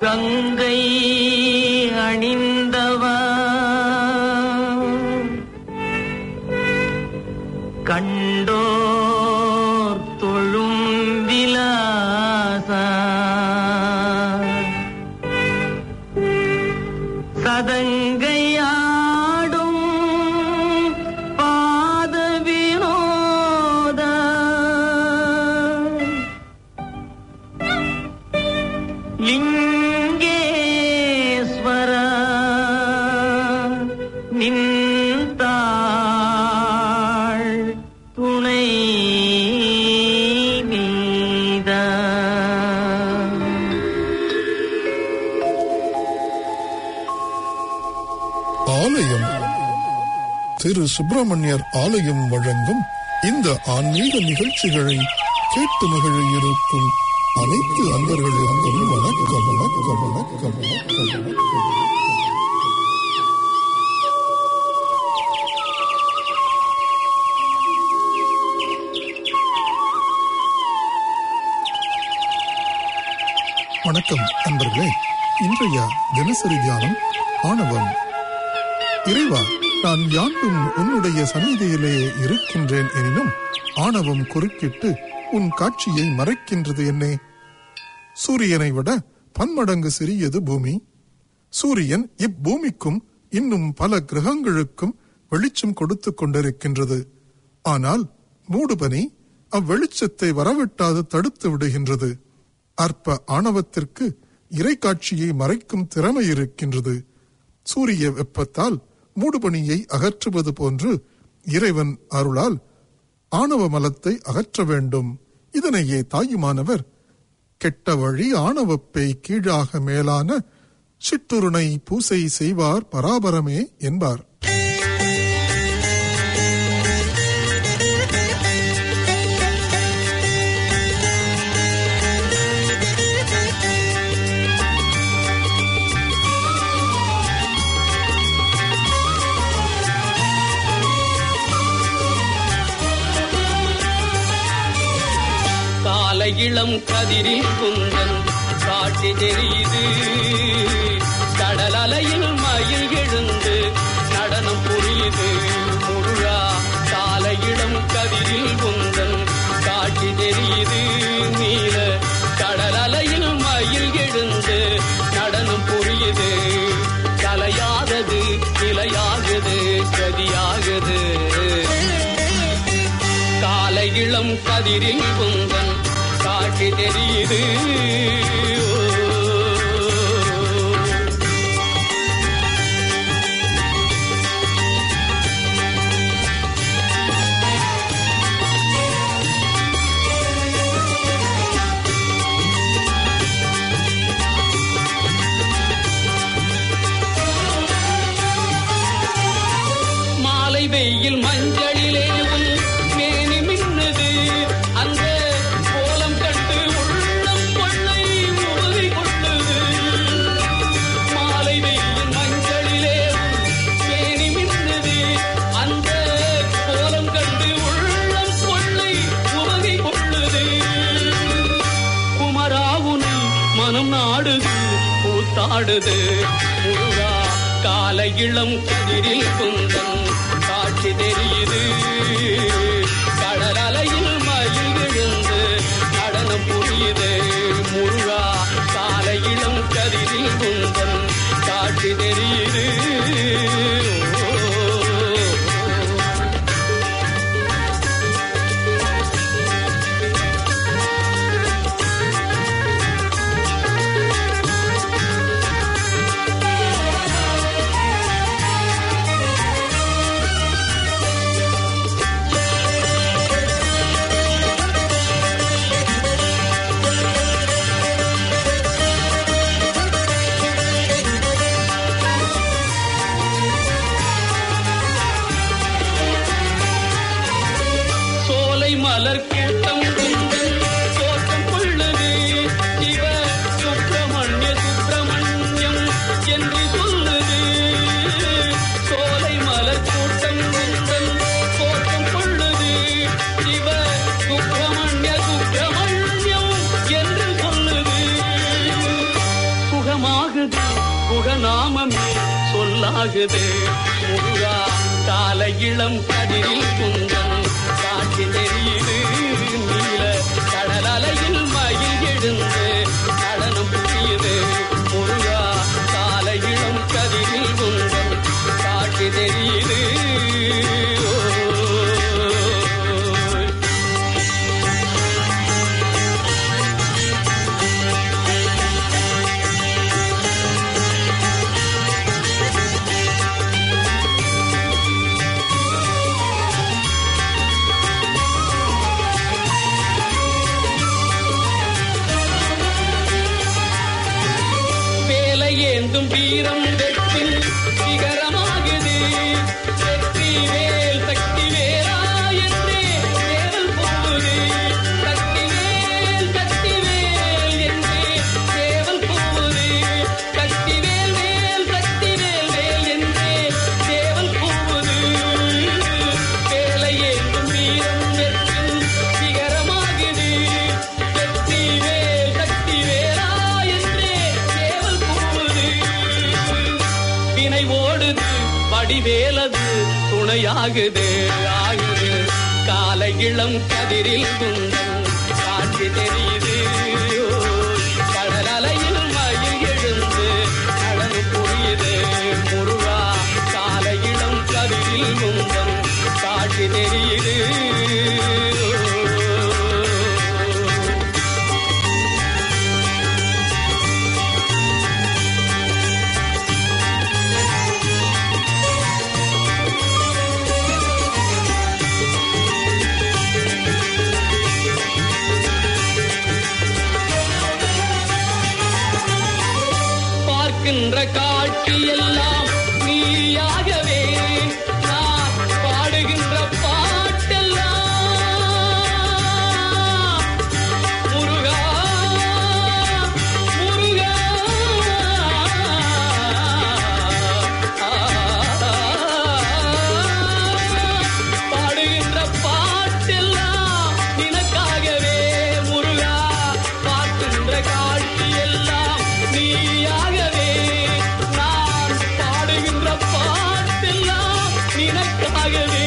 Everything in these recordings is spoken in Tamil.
கங்கை அணிந்தவா கண்டோர் தொழும் விலாசா சதங்கையாடும் பாத வினோத லிங்கேஸ்வர நின்றாள் துணை மீதா ஆலயம் திரு சுப்பிரமணியர் ஆலயம் வழங்கும் இந்த ஆன்மீக நிகழ்ச்சிகளை கேட்டு மகிழ இருக்கும் அனைத்து அன்பர்களுக்கும் வணக்கம் வணக்கம் வணக்கம் வணக்கம் வணக்கம் வணக்கம் அன்பர்களே இன்றைய தினசரி தியானம் ஆணவம் இறைவா நான் யாண்டும் உன்னுடைய சந்நிதியிலே இருக்கின்றேன் எனினும் ஆணவம் குறுக்கிட்டு உன் காட்சியை மறைக்கின்றது என்னே சூரியனை விட பன்மடங்கு சிறியது பூமி சூரியன் இப்பூமிக்கும் இன்னும் பல கிரகங்களுக்கும் வெளிச்சம் கொடுத்துக் கொண்டிருக்கின்றது ஆனால் மூடுபனி அவ்வெளிச்சத்தை வரவிட்டாது தடுத்து விடுகின்றது அற்ப ஆணவத்திற்கு இறைக்காட்சியை மறைக்கும் திறமை இருக்கின்றது சூரிய வெப்பத்தால் மூடுபனியை அகற்றுவது போன்று இறைவன் அருளால் ஆணவ மலத்தை அகற்ற வேண்டும் இதனையே தாயுமானவர் கெட்ட வழி ஆணவப்பை கீழாக மேலான சிற்றுருணை பூசை செய்வார் பராபரமே என்பார் காலை இளம் கதிரில் குந்தன் காட்சி தெரியுது கடல் அலையில் மயில் எழுந்து நடனம் புரியுது முருகா காலை இளம் கதிரில் குந்தன் காட்சி தெரியுது நீல கடல் அலையில் மயில் எழுந்து நடனம் புரியுது கலையாதது நிலையாகுது கதியாகுது காலை இளம் கதிரில் குந்தன் காட்சி தெரியுது மாலை வெயில் மஞ்சளிலே உன் மேனி மின்னுது அந்த கோலம் கண்டு உள்ளம் கொள்ளை உறுதி கொள்ளுது மாலை வெயில் மஞ்சளிலே உன் மேனி மின்னுது அந்த கோலம் கண்டு உள்ளம் கொள்ளை உறுதி கொள்ளுது குமராவுனை மனம் நாடுது கூத்தாடுது முருகா கால இளம் கதிரில் குந்தன் காட்சி தெரியுது கடல் அலையில் மயில் விழுந்து நடனம் புரியுது முருகா கால இளம் கதிரில் குந்தன் காட்சி தெரியுது வாழுது குகநாமமே சொல்லாகுது முருகா கால இளம் கதிரில் குந்தன் காட்சி தெரியுது நீல கடல் அலையில் மயில் எழுந்து நடனம் புரியுது முருகா கால இளம் கதிரில் குந்தன் காட்சி தெரியுது ஓ. வேலை ஏந்தும் வீரம் வெற்றின் சிகரமாகுது வெற்றி வேல் சக்தி வேலா என்றே தேவல் போகுது சக்தி வேல் சக்தி வேல் என்றே தேவல் போகுது சக்தி வேல் வேல் சக்தி வேல் வேல் என்றே தேவல் போகுது வேலை ஏந்தும் வீரம் வெற்றின் சிகரமாகுது வெற்றி வேல் சக்தி வேலா என்றே தேவல் போகுது வினை ஓடுது வடிவேலது துணையாகுது ஆகுது கால இளம் கதிரில் குந்தன் காட்சி தெரியுது கடல் அலையில் மயில் எழுந்து கடல் புரியுது முருகா கால இளம் கதிரில் குந்தன் காட்சி தெரியுது பார்க்கின்ற காட்சி எல்லாம் நீயாகவே நான் பாடுகின்ற பாட்டெல்லாம் முருகா முருகா பாடுகின்ற பாட்டெல்லாம் நினக்காகவே முருகா பார்க்கின்ற காட்சி எல்லாம் நீயாகவே நான் பாடுகின்ற பாட்டெல்லாம் நினக்காகவே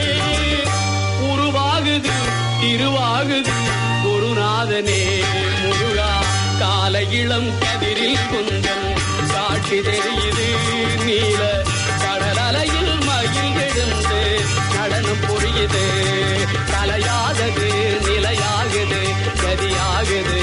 உருவாகுது திருவாகுது குருநாதனே முருகா கால இளம் கதிரில் குந்தன் காட்சி தெரியுது நீல கடல் அலையில் மயில் எழுந்து நடனம் புரியுது கலையாகது நிலையாகுது கதியாகுது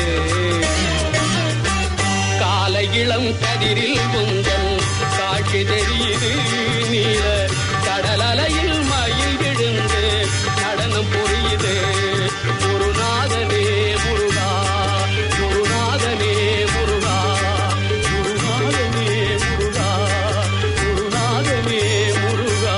கால இளம் கதிரில் குந்தன் காட்சி தெரியுது நீல கடல் அலையில் மயில் எழுந்து நடனம் புரியுது குருநாதனே முருகா குருநாதனே முருகா குருநாதனே முருகா குருநாதனே முருகா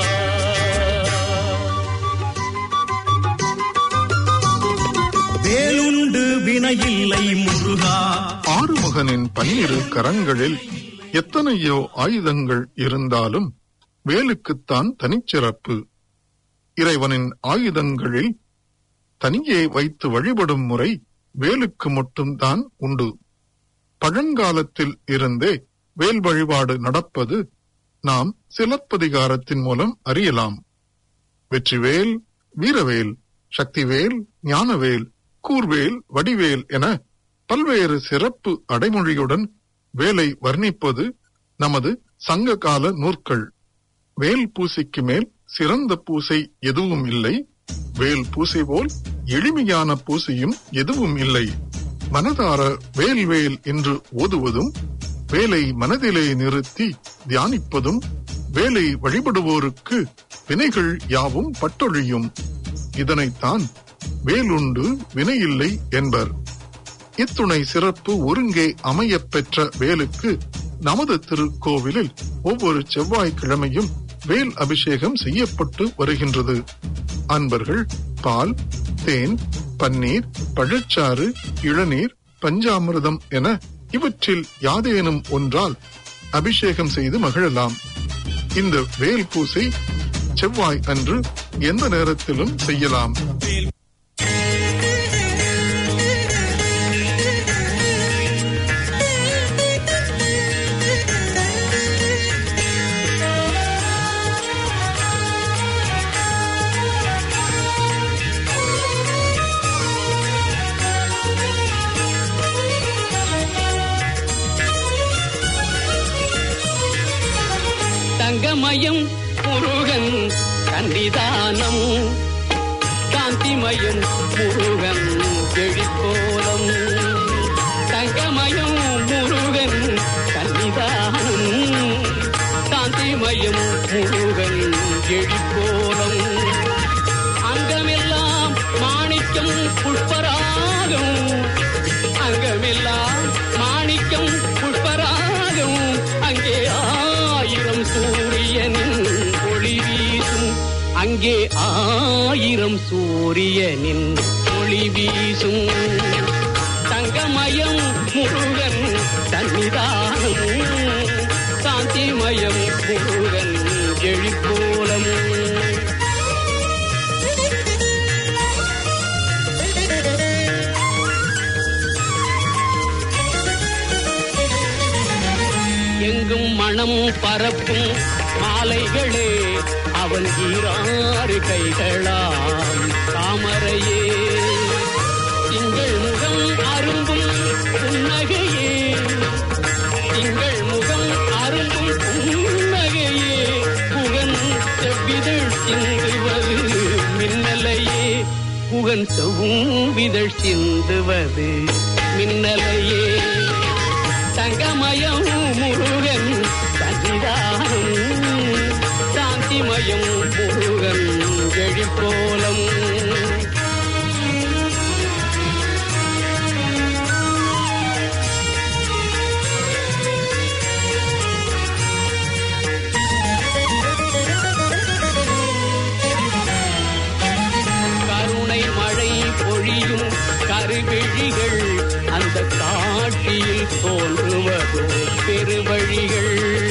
வேலுண்டு வினையில்லை முருகா ஆறுமுகனின் பன்னிரு கரங்களில் எத்தனையோ ஆயுதங்கள் இருந்தாலும் வேலுக்குத்தான் தனிச்சிறப்பு இறைவனின் ஆயுதங்களில் தனியே வைத்து வழிபடும் முறை வேலுக்கு மட்டும்தான் உண்டு பழங்காலத்தில் இருந்தே வேல் வழிபாடு நடப்பது நாம் சிலப்பதிகாரத்தின் மூலம் அறியலாம் வெற்றிவேல் வீரவேல் சக்திவேல் ஞானவேல் கூர்வேல் வடிவேல் என பல்வேறு சிறப்பு அடைமொழியுடன் வேலை வர்ணிப்பது நமது சங்ககால நூற்கள் வேல் பூசைக்கு மேல் சிறந்த பூசை எதுவும் இல்லை வேல் பூசை போல் எளிமையான பூசையும் எதுவும் இல்லை மனதார வேல் வேல் என்று ஓதுவதும் வேலை மனதிலே நிறுத்தி தியானிப்பதும் வேலை வழிபடுவோருக்கு வினைகள் யாவும் பட்டொழியும் இதனைத்தான் வேலுண்டு வினையில்லை என்பர் இத்துணை சிறப்பு ஒருங்கே அமையப் பெற்ற வேலுக்கு நமது திருக்கோவிலில் ஒவ்வொரு செவ்வாய்க்கிழமையும் வேல் அபிஷேகம் செய்யப்பட்டு வருகின்றது அன்பர்கள் பால் தேன் பன்னீர் பழச்சாறு இளநீர் பஞ்சாமிர்தம் என இவற்றில் யாதேனும் ஒன்றால் அபிஷேகம் செய்து மகிழலாம் இந்த வேல் பூசை செவ்வாய் அன்று எந்த நேரத்திலும் செய்யலாம் தங்கமயம் முருகன் கண்டிதானம் காந்திமயம் முருகன் எழிற்கோலம் தங்கமயம் முருகன் கன்னிதானம் காந்திமயம் முருகன் எழிற்கோலம் அங்கமெல்லாம் மாணிக்கம் புஷ்பராகம் அங்கமெல்லாம் மாணிக்கம் புஷ்பராகம் அங்கே ஆயிரம் சூரியனின் ஒளி வீசும் அங்கே ஆயிரம் சூரியனின் ஒளி வீசும் தங்கமயம் முருகன் தன்னிதானம் சாந்திமயம் முருகன் எழிற்கோலம் எங்கும் மனம் பரப்பும் மாலைகளே அவன் ஈராறு கைகளாம் தாமரையே திங்கள் முகம் அரும்பும் புன்னகையே திங்கள் முகம் அரும்பும் புன்னகையே புகன் செவ்விதழ் சிந்துவது மின்னலையே புகன் செவ்விதழ் சிந்துவது மின்னலையே தங்கமயம் முருகன் சன்னிதானம் சாந்திமயம் முருகன் எழிற்கோலம் கருணை மழை பொழியும் கருவிழிகள் அந்த காட்சியில் தோன்றுவதோ பெருவழிகள்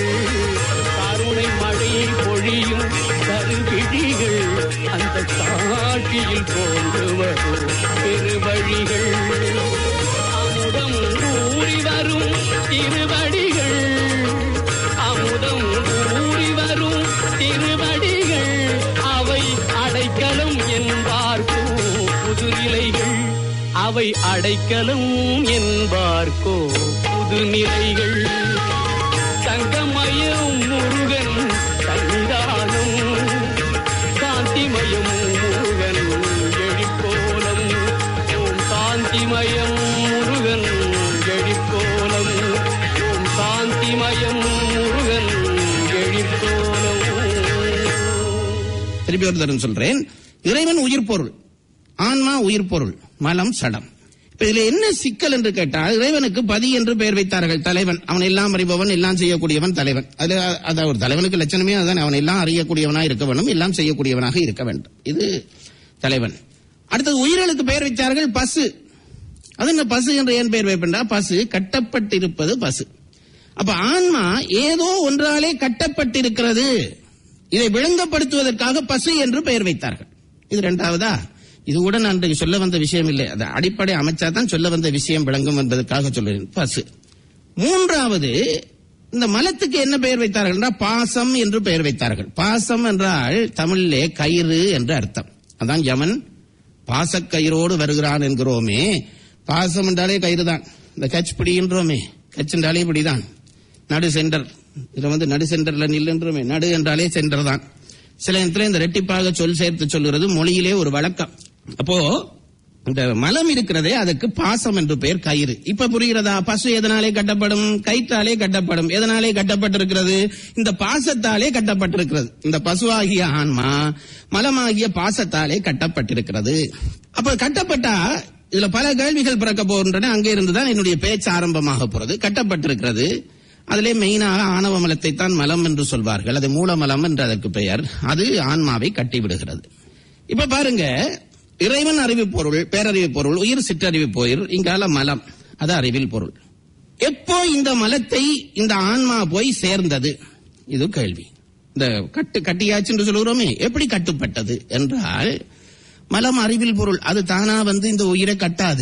கருணை மழை பொழியும் கருவிழிகள் அந்த காட்சியில் தோன்றுவதோ பெருவழிகள் அமுதம் ஊறி வரும் திருவடிகள் அமுதம் ஊறி வரும் திருவடிகள் அவை அடைக்கலம் என்பார்க்கோ புதுநிலைகள் அவை அடைக்கலம் என்பார்க்கோ புதுநிலைகள் தங்கமயம் முருகன் சன்னிதானம் காந்திமயம் முருகன் எழிற்கோலம் ஓம் சாந்திமயம் முருகன் எழிற்கோலம் ஓம் சாந்திமயம் முருகன் எழிற்கோலம் திருப்பி ஒரு தரம் சொல்றேன் இறைவன் உயிர் பொருள் ஆன்மா உயிர் பொருள் மலம் சடம் இப்ப இதுல என்ன சிக்கல் என்று கேட்டால் இறைவனுக்கு பதி என்று பெயர் வைத்தார்கள் தலைவன் அவன் எல்லாம் அறிபவன் எல்லாம் செய்யக்கூடியவன் தலைவன் அது அது ஒரு தலைவனுக்கு லட்சணமே அதுதான் அவன் எல்லாம் அறியக்கூடியவனாக இருக்க வேண்டும் எல்லாம் செய்யக்கூடியவனாக இருக்க வேண்டும் இது தலைவன் அடுத்தது உயிர்களுக்கு பெயர் வைத்தார்கள் பசு அது என்ன பசு என்று ஏன் பெயர் வைப்பென்றா பசு கட்டப்பட்டிருப்பது பசு அப்ப ஆன்மா ஏதோ ஒன்றாலே கட்டப்பட்டிருக்கிறது இதை விளங்கப்படுத்துவதற்காக பசு என்று பெயர் வைத்தார்கள் இது இரண்டாவதா இது கூட நான் இன்றைக்கு சொல்ல வந்த விஷயம் இல்லை அது அடிப்படை அமைச்சா தான் சொல்ல வந்த விஷயம் விளங்கும் என்பதற்காக சொல்லுறேன் பசு மூன்றாவது இந்த மலத்துக்கு என்ன பெயர் வைத்தார்கள் என்றால் பாசம் என்று பெயர் வைத்தார்கள் பாசம் என்றால் தமிழிலே கயிறு என்று அர்த்தம் அதான் யமன் பாசக்கயிறோடு வருகிறான் என்கிறோமே பாசம் என்றாலே கயிறு தான் இந்த கச் பிடின்றோமே கச் என்றாலே இப்படிதான் நடு சென்டர் இதுல வந்து நடு சென்டர்ல நில்லுன்றோமே நடு என்றாலே சென்டர் தான் சில இடத்துல இந்த ரெட்டிப்பாக சொல் சேர்த்து சொல்லுறது மொழியிலே ஒரு வழக்கம் அப்போ இந்த மலம் இருக்கிறதே அதுக்கு பாசம் என்று பெயர் கயிறு இப்ப புரிகிறதா பசு எதனாலே கட்டப்படும் கயிற்றாலே கட்டப்படும் எதனாலே கட்டப்பட்டிருக்கிறது இந்த பாசத்தாலே கட்டப்பட்டிருக்கிறது இந்த பசுவாகிய ஆன்மா மலமாகிய பாசத்தாலே கட்டப்பட்டிருக்கிறது அப்ப கட்டப்பட்டா இதுல பல கேள்விகள் பிறக்க போகின்றன அங்கே இருந்துதான் என்னுடைய பேச்சு ஆரம்பமாக போறது கட்டப்பட்டிருக்கிறது அதிலே மெயினாக ஆணவ மலத்தை தான் மலம் என்று சொல்வார்கள் அது மூலமலம் என்று அதற்கு பெயர் அது ஆன்மாவை கட்டிவிடுகிறது இப்ப பாருங்க இறைவன் அறிவு பொருள் பேரறிவு பொருள் உயிர் சிற்றறிவு பொருள் இங்கால மலம் அது அறிவில் பொருள் எப்போ இந்த மலத்தை இந்த ஆன்மா போய் சேர்ந்தது இது கேள்வி இந்த கட்டு கட்டியாச்சு என்று சொல்கிறோமே எப்படி கட்டுப்பட்டது என்றால் மலம் அறிவில் பொருள் அது தானா வந்து இந்த உயிரை கட்டாது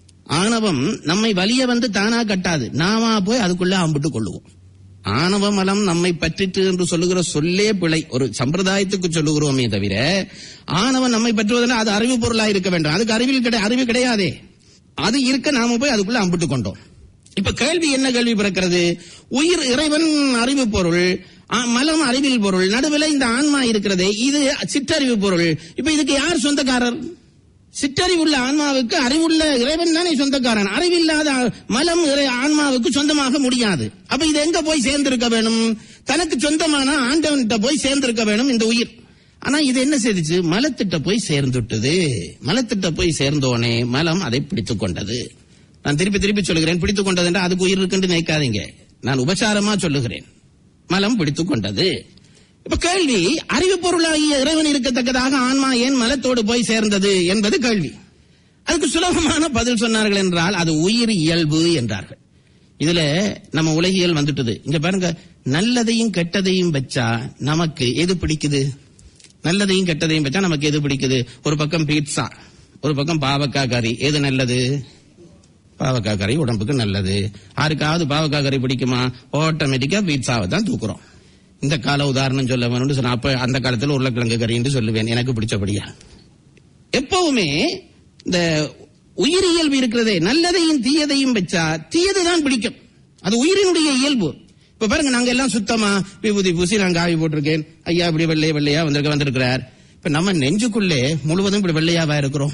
ஆணவம் நம்மை வலிய வந்து தானா கட்டாது நாமா போய் அதுக்குள்ள அம்பிட்டு கொள்ளுவோம் ஆணவ மலம் நம்மை பற்றிட்டு என்று சொல்லுகிற சொல்லே பிழை ஒரு சம்பிரதாயத்துக்கு சொல்லுகிறோமே தவிர ஆணவம் நம்மை பற்றுவதனால் அது அறிவு பொருளா இருக்க வேண்டும் அதுக்கு அறிவில் கிடை அறிவு கிடையாதே அது இருக்க நாம போய் அதுக்குள்ள அம்பிட்டு கொண்டோம் இப்ப கேள்வி என்ன கேள்வி பிறக்கிறது உயிர் இறைவன் அறிவு பொருள் ஆ, மலம் அறிவில் பொருள் நடுவில் இந்த ஆன்மா இருக்கிறதே இது சிற்றறிவு பொருள் இப்ப இதுக்கு யார் சொந்தக்காரர் சிற்றறிவுள்ள ஆன்மாவுக்கு அறிவுள்ள இறைவன் தானே சொந்தக்காரன் அறிவில்லாத ஆ- மலம் இறை- ஆன்மாவுக்கு சொந்தமாக முடியாது அப்ப இது எங்க போய் சேர்ந்திருக்க வேணும் தனக்கு சொந்தமான ஆண்டவன்கிட்ட போய் சேர்ந்திருக்க வேணும் இந்த உயிர் ஆனா இது என்ன செய்துச்சு மலத்திட்ட போய் சேர்ந்துட்டது மலத்திட்ட போய் சேர்ந்தோனே மலம் அதை பிடித்துக் கொண்டது நான் திருப்பி திருப்பி சொல்லுகிறேன் பிடித்துக் கொண்டது என்றால் அதுக்கு உயிர் இருக்குன்னு நினைக்காதீங்க நான் உபசாரமா சொல்லுகிறேன் மலம் பிடித்துக் கொண்டது இப்ப கேள்வி அறிவு பொருளாகிய இறைவன் இருக்கத்தக்கதாக ஆன்மா ஏன் மலத்தோடு போய் சேர்ந்தது என்பது கேள்வி அதுக்கு சுலபமான பதில் சொன்னார்கள் என்றால் அது உயிர் இயல்பு என்றார்கள் இதுல நம்ம உலகியல் வந்துட்டது இங்க பாருங்க நல்லதையும் கெட்டதையும் வச்சா நமக்கு எது பிடிக்குது நல்லதையும் கெட்டதையும் வச்சா நமக்கு எது பிடிக்குது ஒரு பக்கம் பீட்சா ஒரு பக்கம் பாவக்காய் கறி எது நல்லது பாவக்காய் கறி உடம்புக்கு நல்லது யாருக்காவது பாவக்காய் கறி பிடிக்குமா ஆட்டோமேட்டிக்கா பீட்சாவை தான் தூக்குறோம் இந்த கால உதாரணம் சொல்ல வேணும்னு சொன்னா அப்ப அந்த காலத்துல உருளைக்கிழங்கு கறின்னு சொல்லுவேன் எனக்கு பிடிச்சபடியா எப்பவுமே இந்த உயிரியல்பு இருக்கிறதே நல்லதையும் தீயதையும் வச்சா தீயது தான் பிடிக்கும் அது உயிரினுடைய இயல்பு இப்ப பாருங்க நாங்க எல்லாம் சுத்தமா விபூதி பூசி நான் காவி போட்டிருக்கேன் ஐயா இப்படி வெள்ளைய வெள்ளையா வந்திருக்க வந்திருக்கிறார் இப்ப நம்ம நெஞ்சுக்குள்ளே முழுவதும் இப்படி வெள்ளையாவா இருக்கிறோம்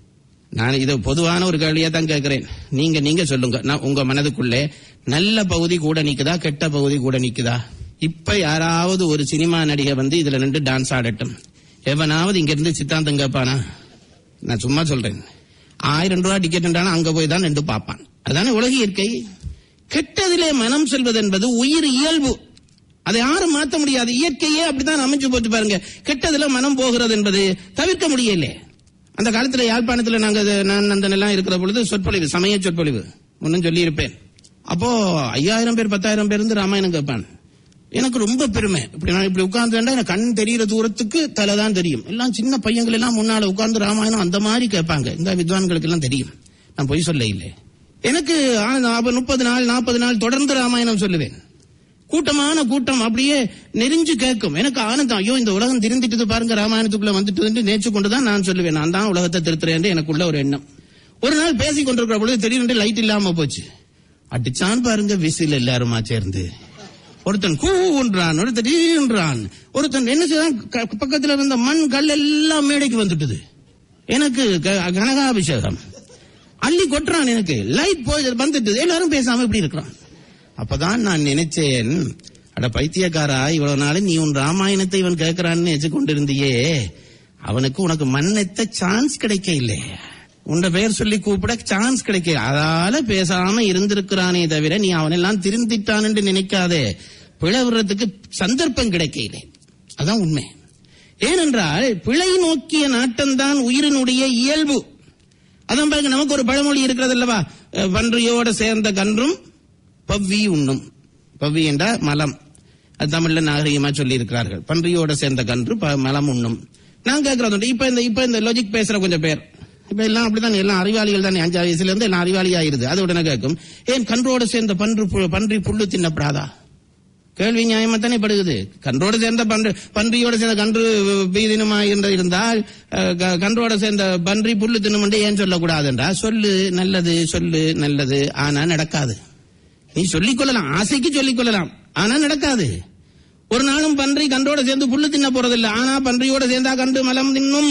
நான் இது பொதுவான ஒரு கேள்வியா தான் கேட்கிறேன் நீங்க நீங்க சொல்லுங்க நான் உங்க மனதுக்குள்ளே நல்ல பகுதி கூட நிக்குதா கெட்ட பகுதி கூட நிக்குதா இப்ப யாராவது ஒரு சினிமா நடிகை வந்து இதுல நின்று டான்ஸ் ஆடட்டும் எவனாவது இங்க இருந்து சித்தாந்தம் கேட்பானா நான் சும்மா சொல்றேன் ஆயிரம் ரூபாய் டிக்கெட் அங்க போய் தான் நின்று பார்ப்பான் அதானே உலக இயற்கை கெட்டதிலே மனம் செல்வது என்பது உயிர் இயல்பு அதை யாரும் மாற்ற முடியாது இயற்கையே அப்படித்தான் அமைஞ்சு போச்சு பாருங்க கெட்டதுல மனம் போகிறது என்பது தவிர்க்க முடியல அந்த காலத்துல யாழ்ப்பாணத்துல நாங்க அது- நான் அந்த எல்லாம் இருக்கிற பொழுது சொற்பொழிவு சமய சொற்பொழிவு முன்னும் சொல்லி இருப்பேன் அப்போ ஐயாயிரம் பேர் பத்தாயிரம் பேர் இருந்து ராமாயணம் கேட்பான் எனக்கு ரொம்ப பெருமை இப்படி நான் இப்படி உட்கார்ந்து எனக்கு கண் தெரியிற தூரத்துக்கு தலை தான் தெரியும் எல்லாம் சின்ன பையங்கள் எல்லாம் முன்னால உட்கார்ந்து ராமாயணம் அந்த மாதிரி கேட்பாங்க இந்த வித்வான்களுக்கு எல்லாம் தெரியும் நான் பொய் சொல்ல இல்லை எனக்கு முப்பது நாள் நாற்பது நாள் தொடர்ந்து ராமாயணம் சொல்லுவேன் கூட்டமான கூட்டம் அப்படியே நெறிஞ்சு கேட்கும் எனக்கு ஆனந்தம் ஐயோ இந்த உலகம் திருந்திட்டது பாருங்க ராமாயணத்துக்குள்ள வந்துட்டு நேற்று கொண்டுதான் நான் சொல்லுவேன் நான் தான் உலகத்தை திருத்துறேன் என்று எனக்குள்ள ஒரு எண்ணம் ஒரு நாள் பேசி கொண்டிருக்கிற பொழுது திடீரென்று லைட் இல்லாம போச்சு அடிச்சான் பாருங்க விசில் எல்லாருமா சேர்ந்து ஒருத்தன் கூன்றான் ஒருத்தன் ஈன்றான் ஒருத்தன் என்ன செய்தான் க- பக்கத்துல இருந்த மண் கல் எல்லாம் மேடைக்கு வந்துட்டுது எனக்கு க- கனகாபிஷேகம் அள்ளி கொட்டுறான் எனக்கு லைட் போய் வந்துட்டு எல்லாரும் பேசாம இப்படி இருக்கிறான் அப்பதான் நான் நினைச்சேன் அட பைத்தியக்காரா இவ்வளவு நாள் நீ உன் ராமாயணத்தை இவன் கேட்கிறான்னு நினைச்சு கொண்டிருந்தியே அவனுக்கு உனக்கு மன்னத்த சான்ஸ் கிடைக்க இல்லை உன்ட பெயர் சொல்லி கூப்பிட சான்ஸ் கிடைக்க அதால பேசாம இருந்திருக்கிறானே தவிர நீ அவனெல்லாம் திருந்திட்டான் என்று நினைக்காதே பிளவுறதுக்கு சந்தர்ப்பம் கிடைக்கல அதான் உண்மை ஏனென்றால் பிழை நோக்கிய நாட்டம்தான் உயிரினுடைய இயல்பு அதான் பாருங்க நமக்கு ஒரு பழமொழி இருக்கிறது அல்லவா அஹ், பன்றியோட சேர்ந்த கன்றும் பவ்வி உண்ணும் பவ்வி என்ற மலம் அது தமிழ்ல நாகரிகமா சொல்லி இருக்கிறார்கள் பன்றியோட சேர்ந்த கன்று ப- மலம் உண்ணும் நான் கேட்கறது உண்டு. இப்ப இந்த இப்ப இந்த லாஜிக் பேசுற கொஞ்சம் பேர் இப்ப எல்லாம் அப்படிதான் எல்லாம் அறிவாளிகள் தானே அஞ்சு வயசுல இருந்து எல்லாம் அறிவாளி ஆயிருது அது உடனே கேட்கும் ஏன் கன்றோட சேர்ந்த பன்று பு- பன்றி புல்லு தின்னப்படாதா கேள்வி நியாயமா தானே படுகுது கன்றோடு சேர்ந்த பன்று பன்றியோட சேர்ந்த கன்று பீதினமா இருந்த இருந்தால் அஹ், க- கன்றோட சேர்ந்த பன்றி புல்லு தின்னுமென்று ஏன் சொல்லக்கூடாதுன்றா சொல்லு நல்லது சொல்லு நல்லது ஆனா நடக்காது நீ சொல்லிக் கொள்ளலாம் ஆசைக்கு சொல்லிக் கொள்ளலாம் ஆனா நடக்காது ஒரு நாளும் பன்றி கன்றோட சேர்ந்து புல்லு தின்ன போறதில்லை ஆனா பன்றியோட சேர்ந்தா கன்று மலம் தின்னும்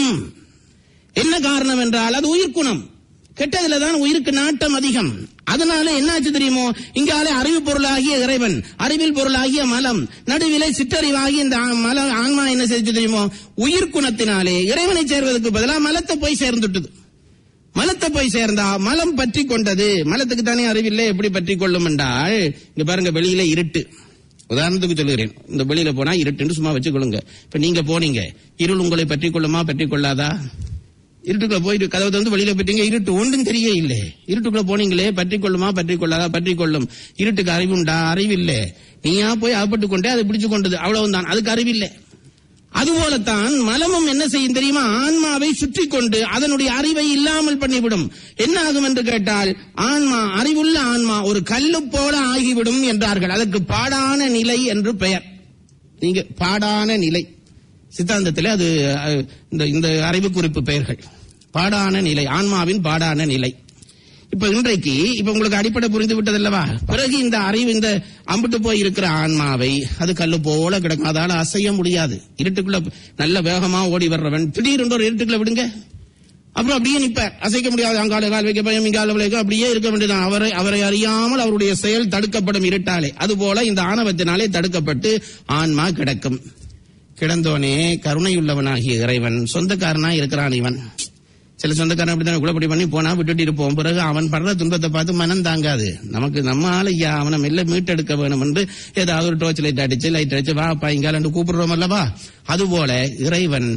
என்ன காரணம் என்றால் அது உயிர்க்குணம் கெட்டதுல தான் உயிருக்கு நாட்டம் அதிகம் அதனால என்னாச்சு தெரியுமோ இங்காலே அறிவு பொருளாகிய இறைவன் அறிவில் பொருளாகிய மலம் நடுவிலே சிற்றறிவாகிய இந்த ஆ- மல ஆன்மா என்ன செஞ்சு தெரியுமோ உயிர்க்குணத்தினாலே இறைவனை சேர்வதற்கு பதிலா மலத்தை போய் சேர்ந்துட்டுது மலத்தை போய் சேர்ந்தா மலம் பற்றி கொண்டது மலத்துக்கு தானே அறிவில்லை எப்படி பற்றி கொள்ளும் என்றால் இங்க பாருங்க வெளியில இருட்டு உதாரணத்துக்கு சொல்லுகிறேன் இந்த வெளியில போனா இருட்டுன்னு சும்மா வச்சுக்கொள்ளுங்க இப்ப நீங்க போனீங்க இருள் உங்களை பற்றி கொள்ளுமா பற்றி கொள்ளாதா இருட்டுக்குள்ள போயிட்டு கதவை வந்து வெளியில போயிட்டீங்க இருட்டு ஒன்றும் தெரிய இல்லை இருட்டுக்குள்ள போனீங்களே பற்றி கொள்ளுமா பற்றி கொள்ளாதா பற்றி கொள்ளும் இருட்டுக்கு அறிவுண்டா அறிவில்லை நீயா போய் அகப்பட்டு கொண்டே அதை பிடிச்சு கொண்டது அவ்வளவுதான் அதுக்கு அறிவில்லை அதுபோலத்தான் மலமும் என்ன செய்யும் தெரியுமா ஆன்மாவை சுற்றி கொண்டு அதனுடைய அறிவை இல்லாமல் பண்ணிவிடும் என்ன ஆகும் என்று கேட்டால் ஆன்மா அறிவுள்ள ஆன்மா ஒரு கல்லு போல ஆகிவிடும் என்றார்கள் அதற்கு பாடான நிலை என்று பெயர் நீங்க பாடான நிலை சித்தாந்தத்தில் அது அஹ், இந்த இந்த அறிவு குறிப்பு பெயர்கள் பாடான நிலை ஆன்மாவின் பாடான நிலை இப்ப இன்றைக்கு இப்ப உங்களுக்கு அடிப்படை புரிந்து விட்டதல்லவா பிறகு இந்த அறிவு இந்த அம்பிட்டு போய் இருக்கிற ஆன்மாவை அது கல்லு போல கிடக்கும் அதால அசைய முடியாது இருட்டுக்குள்ள நல்ல வேகமா ஓடி வர்றவன் திடீரென்று ஒரு இருட்டுக்குள்ள விடுங்க அப்புறம் அப்படியே நிப்பார் அசைக்க முடியாது அங்கால கால் வைக்க பயம் இங்கால வைக்க அப்படியே இருக்க வேண்டியதான் அவரை அவரை அறியாமல் அவருடைய செயல் தடுக்கப்படும் இருட்டாலே அதுபோல இந்த ஆணவத்தினாலே தடுக்கப்பட்டு ஆன்மா கிடக்கும் கிடந்தோனே கருணையுள்ளவனாகிய இறைவன் சொந்தக்காரனா இருக்கிறான் இவன் சில சொந்தக்காரன் அப்படித்தான் குழப்படி பண்ணி போனா விட்டுட்டு இருப்போம் பிறகு அவன் படுற துன்பத்தை பார்த்து மனம் தாங்காது நமக்கு நம்ம ஆளையா அவனை மெல்ல மீட்டெடுக்க வேணும் என்று ஏதாவது ஒரு டோர்ச் லைட் அடிச்சு லைட் அடிச்சு வாப்பா இங்கால கூப்பிடுறோம் அல்லவா அதுபோல இறைவன்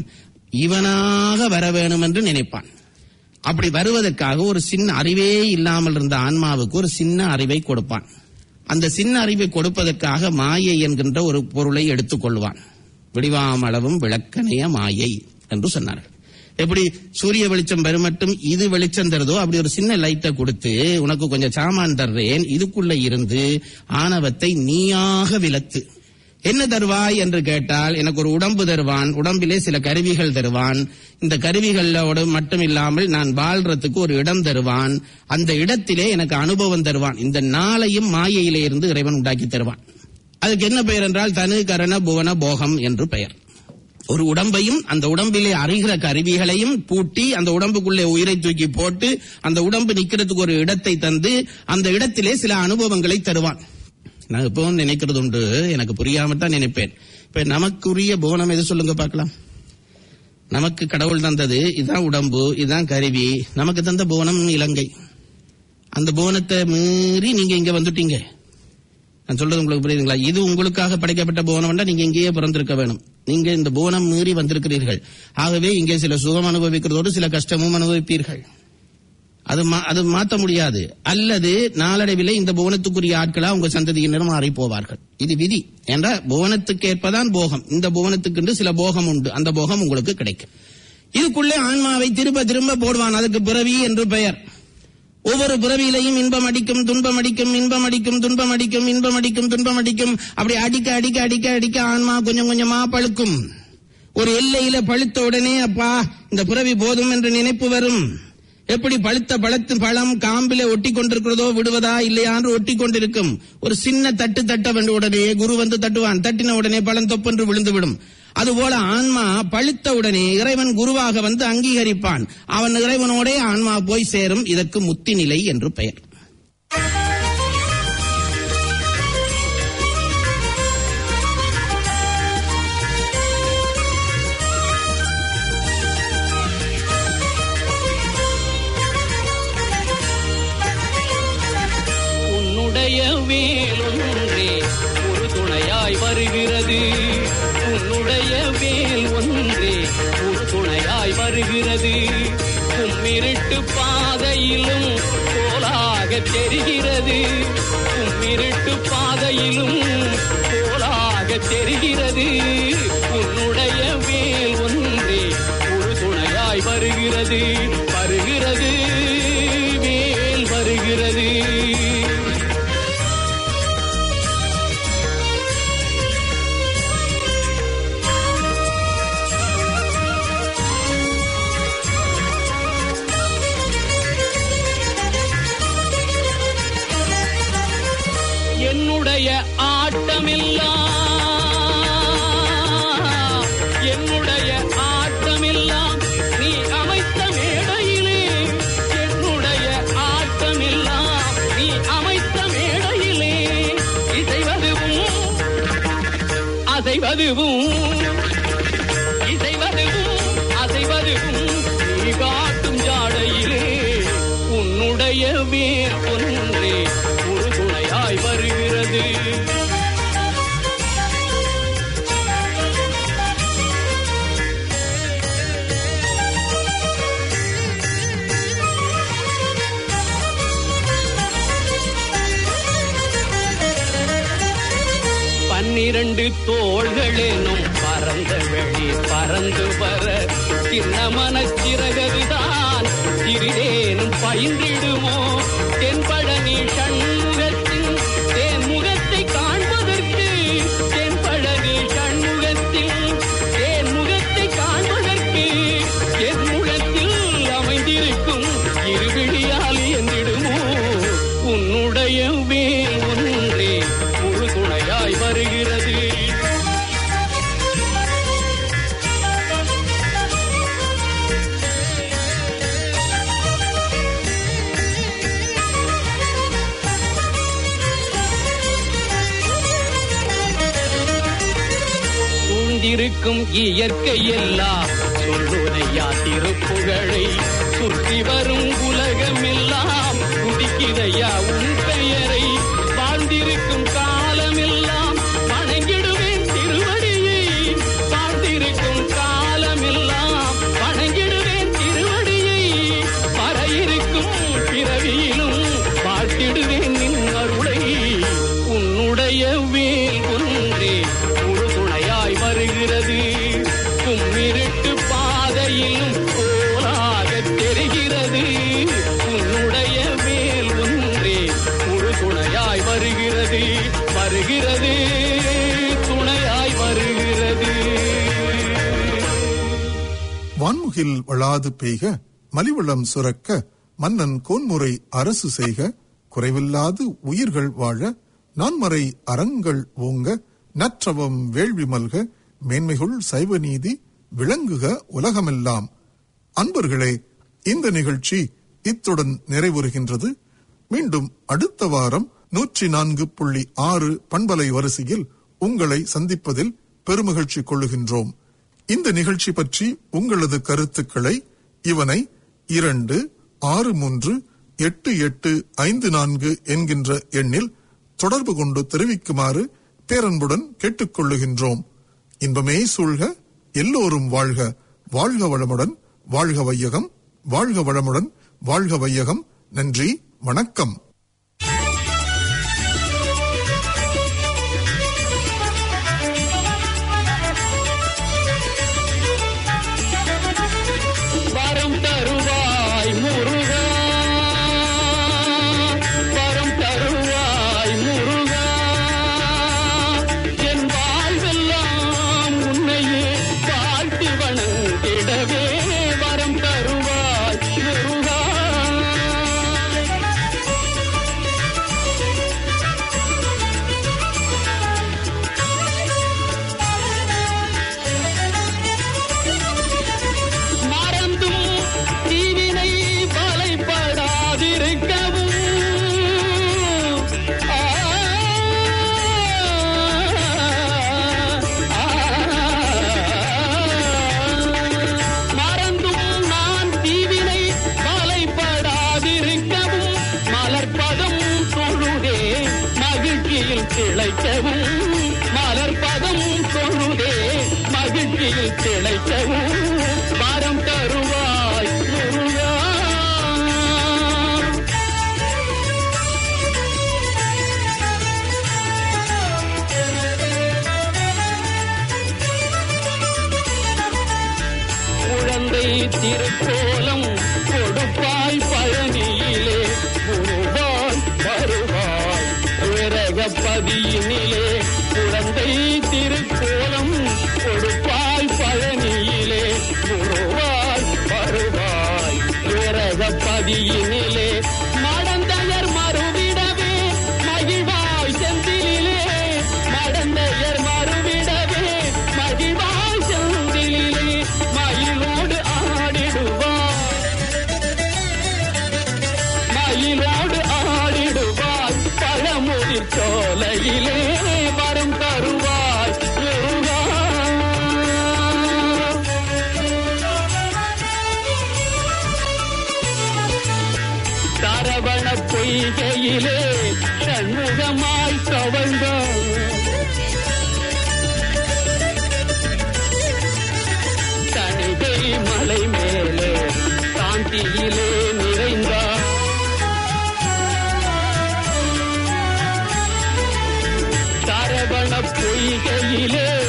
இவனாக வர வேணும் என்று நினைப்பான் அப்படி வருவதற்காக ஒரு சின்ன அறிவே இல்லாமல் இருந்த ஆன்மாவுக்கு ஒரு சின்ன அறிவை கொடுப்பான் அந்த சின்ன அறிவை கொடுப்பதற்காக மாயை என்கின்ற ஒரு பொருளை எடுத்துக் கொள்வான் விடிவாமளவும் விளக்கணைய மாயை என்று சொன்னார்கள் எப்படி சூரிய வெளிச்சம் பெருமட்டும் இது வெளிச்சம் தருதோ அப்படி ஒரு சின்ன லைட்டை கொடுத்து உனக்கு கொஞ்சம் சாமான் தர்றேன் இதுக்குள்ள இருந்து ஆணவத்தை நீயாக விலக்கு என்ன தருவாய் என்று கேட்டால் எனக்கு ஒரு உடம்பு தருவான் உடம்பிலே சில கருவிகள் தருவான் இந்த கருவிகளோடு மட்டும் இல்லாமல் நான் வாழ்றதுக்கு ஒரு இடம் தருவான் அந்த இடத்திலே எனக்கு அனுபவம் தருவான் இந்த நாளையும் மாயையிலே இருந்து இறைவன் உண்டாக்கி தருவான் அதுக்கு என்ன பெயர் என்றால் தனு கரண புவன போகம் என்று பெயர் ஒரு உடம்பையும் அந்த உடம்பிலே அறிகிற கருவிகளையும் பூட்டி அந்த உடம்புக்குள்ளே உயிரை தூக்கி போட்டு அந்த உடம்பு நிக்கிறதுக்கு ஒரு இடத்தை தந்து அந்த இடத்திலே சில அனுபவங்களை தருவான் நான் இப்பவும் நினைக்கிறது உண்டு எனக்கு புரியாம தான் நினைப்பேன் இப்ப நமக்குரிய போனம் எது சொல்லுங்க பார்க்கலாம் நமக்கு கடவுள் தந்தது இதுதான் உடம்பு இதுதான் கருவி நமக்கு தந்த போனம் இலங்கை அந்த போனத்தை மீறி நீங்க இங்க வந்துட்டீங்க நான் சொல்றது உங்களுக்கு புரியுதுங்களா இது உங்களுக்காக படைக்கப்பட்ட போனம் நீங்க இங்கேயே பிறந்திருக்க வேணும் நீங்க இந்த போனம் மீறி வந்திருக்கிறீர்கள் ஆகவே இங்கே சில சுகம் அனுபவிக்கிறதோடு சில கஷ்டமும் அனுபவிப்பீர்கள் அது மா- அது மாத்த முடியாது அல்லது நாளடைவிலே இந்த புவனத்துக்குரிய ஆட்களா உங்க சந்ததியினரும் மாறி போவார்கள் இது விதி என்ற புவனத்துக்கு ஏற்பதான் போகம் இந்த புவனத்துக்கு சில போகம் உண்டு அந்த போகம் உங்களுக்கு கிடைக்கும் இதுக்குள்ளே ஆன்மாவை திரும்ப திரும்ப போடுவான் அதுக்கு பிறவி என்று பெயர் ஒவ்வொரு பிறவியிலையும் இன்பம் அடிக்கும் துன்பம் அடிக்கும் இன்பம் அடிக்கும் துன்பம் அடிக்கும் இன்பம் அடிக்கும் துன்பம் அடிக்கும் அப்படி அடிக்க அடிக்க அடிக்க அடிக்க ஆன்மா கொஞ்சம் கொஞ்சமா பழுக்கும் ஒரு எல்லையில பழுத்த உடனே அப்பா இந்த பிறவி போதும் என்ற நினைப்பு வரும் எப்படி பழுத்த பழத்து பழம் காம்பில ஒட்டி கொண்டிருக்கிறதோ விடுவதா இல்லையா என்று ஒட்டி கொண்டிருக்கும் ஒரு சின்ன தட்டு தட்ட வேண்டிய உடனே குரு வந்து தட்டுவான் தட்டின உடனே பழம் தொப்பென்று விழுந்து விடும் அதுபோல ஆன்மா பழுத்த உடனே இறைவன் குருவாக வந்து அங்கீகரிப்பான் அவன் இறைவனோடே ஆன்மா போய் சேரும் இதற்கு முத்தி நிலை என்று பெயர் உன்னுடைய வேலொன்றே ஒரு துணையாய் வருகிறது உன்னுடைய வேல் ஒன்றே ஒரு துணையாய் வருகிறது உம்மிருட்டு பாதையிலும் கோலாக தெரிகிறது உம்மிருட்டு பாதையிலும் கோலாக தெரிகிறது உன்னுடைய வேல் ஒன்றே ஒரு துணையாய் வருகிறது வருகிறது வேல் வருகிறது என்னுடைய ஆட்டமெல்லாம் என்னுடைய ஆட்டமெல்லாம் நீ அமைத்த மேடையிலே என்னுடைய ஆட்டமெல்லாம் நீ அமைத்த மேடையிலே இசைவதுவும் அசைவதுவும் இசைவதுவும் அசைவதுவும் நீ காட்டும் ஜாடையிலே உன்னுடைய வேர் ஒன்றே ஒரு துணையாய் வருகிறது பன்னிரண்டு தோள்களேனும் பறந்த வெளி பறந்து வர சின்ன மனச்சிறகதுதான் சிறிதேனும் பயின்றிடுமோ தென்பழனி சண்முகத்தின் தேன்முகத்தை காண்பதற்கு தென்பழனி சண்முகத்தில் தேன்முகத்தை காண்பதற்கு என் முகத்தில் அமைந்திருக்கும் இருவிழியால் என்றிடுமோ சூழ்ந்திருக்கும் இயற்கை எல்லாம் சொல்லுதையா திருப்புகழை சுற்றி வரும் உலகமெல்லாம் துடிக்கிறையா உன் பெயரை வாழ்ந்திருக்கும் காலமெல்லாம் வணங்கிடுவேன் திருவடியை வாழ்ந்திருக்கும் காலமெல்லாம் வணங்கிடுவேன் திருவடியை வர இருக்கும் பிறவியிலும் வாழ்த்திடுவேன் நின் அருளை உன்னுடைய வேல் ஒன்றே ஒரு துணையாய் வருகிறது கும்மிருட்டு பாதையிலும் கோலாக தெரிகிறது உன்னுடைய வேல் ஒன்றே ஒரு துணையாய் வருகிறது வருகிறது துணையாய் வருகிறது வான்முகில் வளாது பெய்க மலிவளம் சுரக்க மன்னன் கோன்முறை அரசு செய்க குறைவில்லாது உயிர்கள் வாழ நான்மறை அறங்கள் ஓங்க நற்றவம் வேள்வி மல்க மேன்மைகுள் சைவ நீதி விளங்குக உலகமெல்லாம் அன்பர்களே இந்த நிகழ்ச்சி இத்துடன் நிறைவுறுகின்றது மீண்டும் அடுத்த வாரம் நூற்றி நான்கு புள்ளி ஆறு பண்பலை வரிசையில் உங்களை சந்திப்பதில் பெருமகிழ்ச்சி கொள்ளுகின்றோம் இந்த நிகழ்ச்சி பற்றி உங்களது கருத்துக்களை இவனை இரண்டு ஆறு மூன்று எட்டு எட்டு ஐந்து நான்கு என்கின்ற எண்ணில் தொடர்பு கொண்டு தெரிவிக்குமாறு பேரன்புடன் கேட்டுக்கொள்ளுகின்றோம் இன்பமே சூழ்க எல்லோரும் வாழ்க வாழ்க வளமுடன் வாழ்க வையகம் வாழ்க வளமுடன் வாழ்க வையகம் நன்றி வணக்கம் வரம் தருவாய் முருகா வரம் தருவாய் முருகா என் வாழ்வெல்லாம் உன்னையே வாழ்த்தி வணங்கிடவே வரம் தருவாய் முருகா மறந்தும் தீவினை வலைப்படாதிருக்கவும் ஆ, ஆ, மறந்தும் நான் தீவினை வலைப்படாதிருக்கவும் மலர்பதம் தொழுதே மகிழ்ச்சியில் திளைக்கவும் மலர்பதம் தொழுதே மகிழ்ச்சியில் திளைக்கவும் வரம் தருவாய் முருகா குழந்தை திருக்கோலம் கொடுப்பாய் பழனியிலே குருவாய் வருவாய் விரகப்பதியினிலே குழந்தை திருக்கோலம் கொடுப்பாய் பழனியிலே குருவாய் வருவாய் விரகப்பதியினிலே மடந்தையர் மறுவிடவே மகிழ்வாய் செந்திலே மடந்தையர் மறுவிடவே மகிழ்வாய் செந்திலே மயிலோடு ஆடிடுவாய் மயிலோடு ஆடிடுவாய் பழமுதிர் சோலையிலே வரம் தருவாய் முருகா சரவண பொய்கையிலே சண்முகமாய் தவழ்ந்தார் தனிகை மலை மேலே சாந்தியிலே நிறைந்தார் சரவண பொய்கையிலே